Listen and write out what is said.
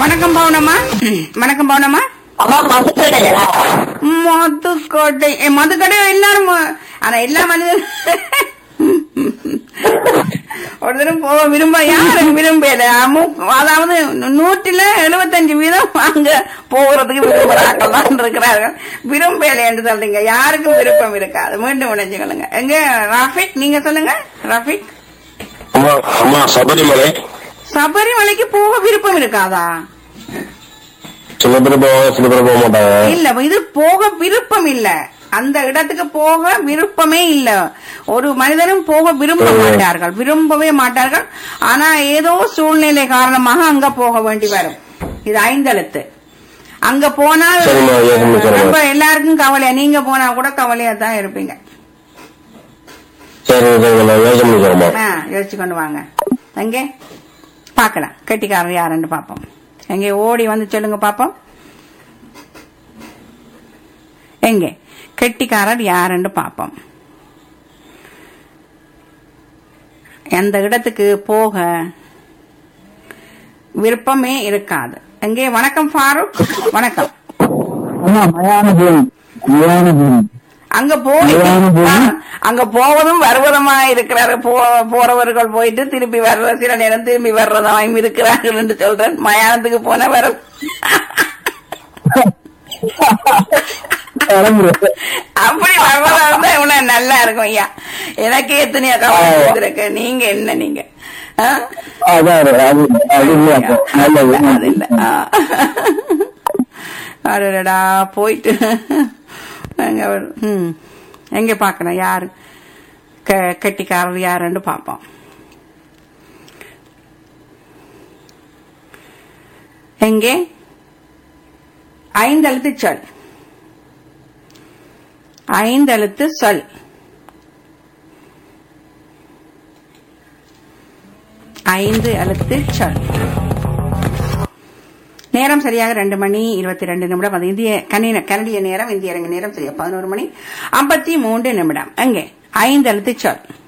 வணக்கம் பவுனம்மா வணக்கம் பவுனம்மா அம்மா மதுக்கடையா மதுக்கடை ஏ, மதுக்கடை எல்லாரும் ம- ஆனா எல்லா மனிதரும் ஒரு தரம் போக விரும்ப யாருக்கு விரும்பல அம்மு- அதாவது நூற்றுல எழுபத்தஞ்சு வீதம் அங்க போகிறதுக்கு விரும்புறாக்கள் தான் இருக்கிறார்கள் விரும்பல என்று சொல்றீங்க யாருக்கும் விருப்பம் இருக்காது மீண்டும் உடைஞ்சுக்கொள்ளுங்க எங்க ரஃபிக் நீங்க சொல்லுங்க ரஃபிக் அம்மா அம்மா சபரிமலை சபரிமலைக்கு போக விருப்பம் இருக்காதா சில பேர் போவாங்க சில பேர் போக மாட்டாங்க இல்ல இது போக விருப்பம் இல்ல அந்த இடத்துக்கு போக விருப்பமே இல்ல ஒரு மனிதனும் போக விரும்ப ம். மாட்டார்கள் விரும்பவே மாட்டார்கள் ஆனா ஏதோ சூழ்நிலை காரணமாக அங்க போக வேண்டி வரும் இது ஐந்தெழுத்து அங்க போனால் சரிம்மா, யோசனை சொல்லுங்க. ரொம்ப எல்லாருக்கும் கவலையா நீங்க போனா கூட கவலையா தான் இருப்பீங்க சரி சரி நான் யோசனை பண்ணி சொல்றேம்மா ஆ, யோசிச்சு கொண்டு வாங்க எங்கே பார்க்கலாம் கெட்டிக்காரர் யாருன்னு பாப்போம் எங்கே ஓடி வந்து சொல்லுங்க பாப்போம் எங்கே கெட்டிக்காரர் யாருன்னு பாப்போம் எந்த இடத்துக்கு போக விருப்பமே இருக்காது எங்கே வணக்கம் ஃபாரூக் வணக்கம் அம்மா மயானபுரம் மயானபுரம் அங்க போய் மயானம் போய்? ஆ, அங்க போவதும் வருவதுமா இருக்கிறாரு போ- போறவர்கள் போயிட்டு திருப்பி வர்ற சில நேரம் திரும்பி வர்றதாயும் இருக்கிறார்கள் என்று சொல்றேன் மயானத்துக்கு போன வரும் அப்படி வர்றதா இருந்தா இவ்வளவு நல்லா இருக்கும் ஐயா எனக்கு எத்தனையோ கவலை இருக்கு நீங்க என்ன நீங்க ஆ? அதான் அது அது இல்ல அப்போ. நல்லது அது இல்ல ஆ. அடடடா போயிட்டு எங்க ஒரு- ம். எங்க பாக்கணும் யாரு க- கெட்டிக்காரர் யாருன்னு பாப்போம் எங்கே ஐந்தெழுத்து சொல் ஐந்தெழுத்து சொல் ஐந்து எழுத்து சொல் நேரம் சரியாக ரெண்டு மணி இருபத்தி ரெண்டு நிமிடம் அது இந்திய கணின கனடிய நேரம் இந்திய அரங்க நேரம் சரியா பதினோரு மணி ஐம்பத்தி மூன்று நிமிடம் அங்கே ஐந்து எழுத்து சொல்